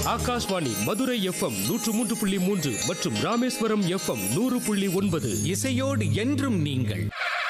Akashvani Madurai FM நூற்று மூன்று புள்ளி மூன்று மற்றும் ராமேஸ்வரம் எஃப்எம் நூறு புள்ளி ஒன்பது இசையோடு என்றும் நீங்கள்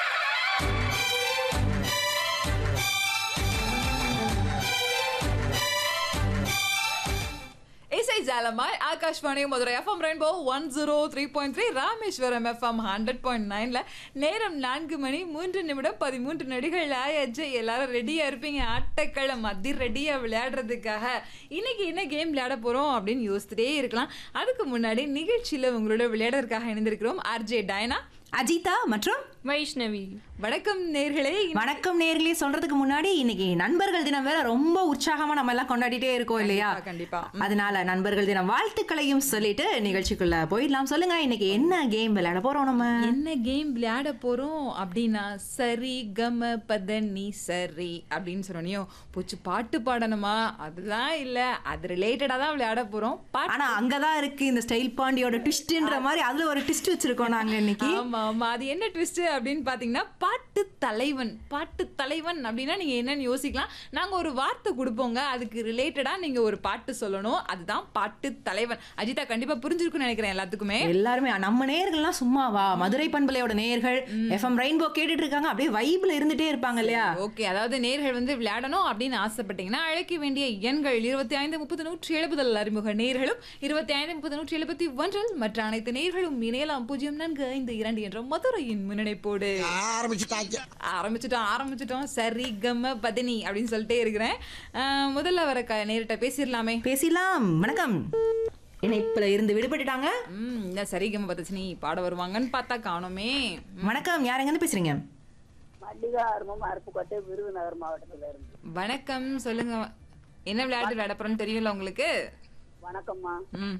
இசை ஜாலமாய் Akashvani Madurai FM rainbow one zero three point three Rameswaram FM hundred point நைன்ல நேரம் நான்கு மணி மூன்று நிமிடம் பதிமூன்று நொடிகள் ஆயாச்சு எல்லாரும் ரெடியா இருப்பீங்க ஆட்டக்களம் மதி ரெடியா விளையாடுறதுக்காக இன்னைக்கு என்ன கேம் விளையாட போறோம் அப்படின்னு யோசிச்சுட்டே இருக்கலாம் அதுக்கு முன்னாடி நிகழ்ச்சியில உங்களோட விளையாடுறதுக்காக இணைந்திருக்கிறோம் ஆர்ஜே டயனா அஜிதா மற்றும் வைஷ்ணவி வணக்கம் நேர்களே வணக்கம் நேர்களே சொல்றதுக்கு முன்னாடி இன்னைக்கு நண்பர்கள் தினம் வேற ரொம்ப உற்சாகமா நம்ம எல்லாம் கொண்டாடிட்டே இருக்கோம் இல்லையா கண்டிப்பா அதனால நண்பர்கள் தினம் வாழ்த்துக்களையும் சொல்லிட்டு நிகழ்ச்சிக்குள்ள போயிடலாம் சொல்லுங்க இன்னைக்கு என்ன கேம் விளையாட போறோம் நம்ம என்ன கேம் விளையாட போறோம் அப்படின்னா சரி கம பத நீ சரி அப்படின்னு சொன்னோம் பூச்சி பாட்டு பாடணுமா அதுதான் இல்ல அது ரிலேட்டடா தான் விளையாட போறோம் பாட்டு ஆனா அங்கதான் இருக்கு இந்த ஸ்டைல் பாண்டியோட ட்விஸ்ட்ன்ற மாதிரி அதுல ஒரு ட்விஸ்ட் வச்சிருக்கோம் நாங்க இன்னைக்கு ஆமா ஆமா அது என்ன ட்விஸ்ட் அப்படின்னு பாத்தீங்கன்னா பாட்டு தலைவன் பாட்டு தலைவன் அப்படின்னா நீங்க என்னன்னு யோசிக்கலாம் நாங்க ஒரு வார்த்தை கொடுப்போங்க அதுக்கு ரிலேட்டடா நீங்க ஒரு பாட்டு சொல்லணும் அதுதான் பாட்டு தலைவன் அஜிதா கண்டிப்பா புரிஞ்சிருக்கும்னு நினைக்கிறேன் எல்லாத்துக்குமே எல்லாருமே நம்ம நேயர்கள்லாம் சும்மாவா மதுரை பண்பலையோட நேயர்கள் எஃப்எம் ரெயின்போ கேட்டுட்டு இருக்காங்க அப்படியே வைப்ல இருந்துட்டே இருப்பாங்க இல்லையா ஓகே அதாவது நேர்கள் வந்து விளையாடணும் அப்படின்னு ஆசைப்பட்டீங்கன்னா அழைக்க வேண்டிய எண்கள் இருபத்தி ஐந்து முப்பது நூற்றி எழுபதில் அறிமுக நேர்களும் இருபத்தி ஐந்து முப்பது நூற்றி எழுபத்தி ஒன்றில் மற்ற அனைத்து நேர்களும் இணையலாம் பூஜ்ஜியம் நான்கு ஐந்து இரண்டு என்ற மதுரையின் முன்னணிப்போடு ஆரம்பிச்சுட்டாங்க ஆரம்பிச்சிட்டோம் ஆரம்பிச்சிட்டோம் சரி கம்ம பதினி அப்படின்னு சொல்லிட்டே இருக்கிறேன் அஹ், முதல்ல வர க நேரிட்ட பேசிடலாமே பேசிடலாம் வணக்கம் இணைப்புல இருந்து விடுபட்டுட்டாங்க ம் இந்த சரி கம்ம பதச்சினி பாட வருவாங்கன்னு பார்த்தா காணோமே வணக்கம் யார் எங்க இருந்து பேசுறீங்க மல்லிகா அருமம் அருப்புக்கோட்டை விருதுநகர் மாவட்டத்துல இருந்து வணக்கம் சொல்லுங்க என்ன விளையாட்டு விளையாட போறோம்னு தெரியும்ல உங்களுக்கு வணக்கம்மா ம்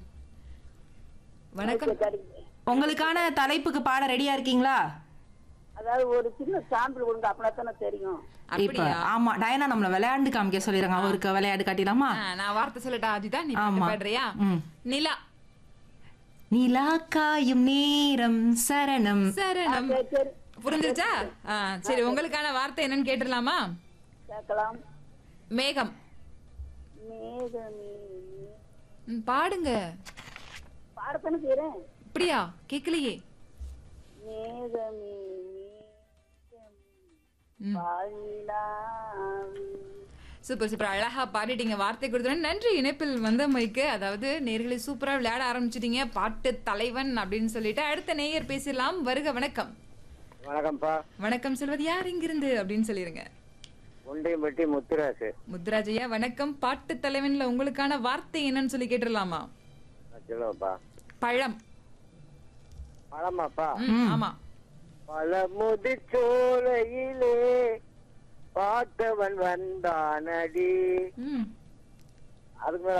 வணக்கம் சரி. உங்களுக்கான தலைப்புக்கு பாட ரெடியா இருக்கீங்களா அதாவது ஒரு சின்ன சாம்பிள் கொடுங்க அப்படின்னா தானே தெரியும் இப்ப அப்படியா ஆமா டயனா நம்மள விளையாண்டு காமிக்க சொல்லிருங்க அவருக்கு விளையாடு காட்டிடலாமா ஆ, நான் வார்த்தை சொல்லட்டா அஜிதா நீ பாட்டு ஆமா. பாடுறியா ம். நிலா நிலா காயும் நேரம் சரணம் சரணம் சரி சரி புரிஞ்சிருச்சா ஆ, சரி உங்களுக்கான வார்த்தை என்னன்னு கேட்டுடலாமா கேட்கலாம் மேகம் மேகமே ம், பாடுங்க பாடத்தானே செய்யறேன் அப்படியா கேட்கலையே மேகமே ம். பாழிலாவே சூப்பர் சூப்பர் அழகா பாடிட்டீங்க வார்த்தை கொடுத்துறேன் நன்றி இணைப்பில் வந்தமைக்கு அதாவது நேர்களை சூப்பரா விளையாட ஆரம்பிச்சிட்டீங்க பாட்டு தலைவன் அப்படின்னு சொல்லிட்டு அடுத்த நேயர் பேசலாம் வருக வணக்கம் வணக்கம்ப்பா வணக்கம் சொல்வது யார் இங்கிருந்து அப்படின்னு சொல்லிருங்க முண்டையம்பட்டி முத்துராசு முத்துராஜையா வணக்கம் பாட்டு தலைவன்ல உங்களுக்கான வார்த்தை என்னன்னு சொல்லி கேட்டுடலாமா சொல்லுவாப்பா பழம் பழமாப்பா ம், ஆமா பழமுதி சோலையிலே பார்த்தவன் வந்தானடி ம் அதுக்கு மேல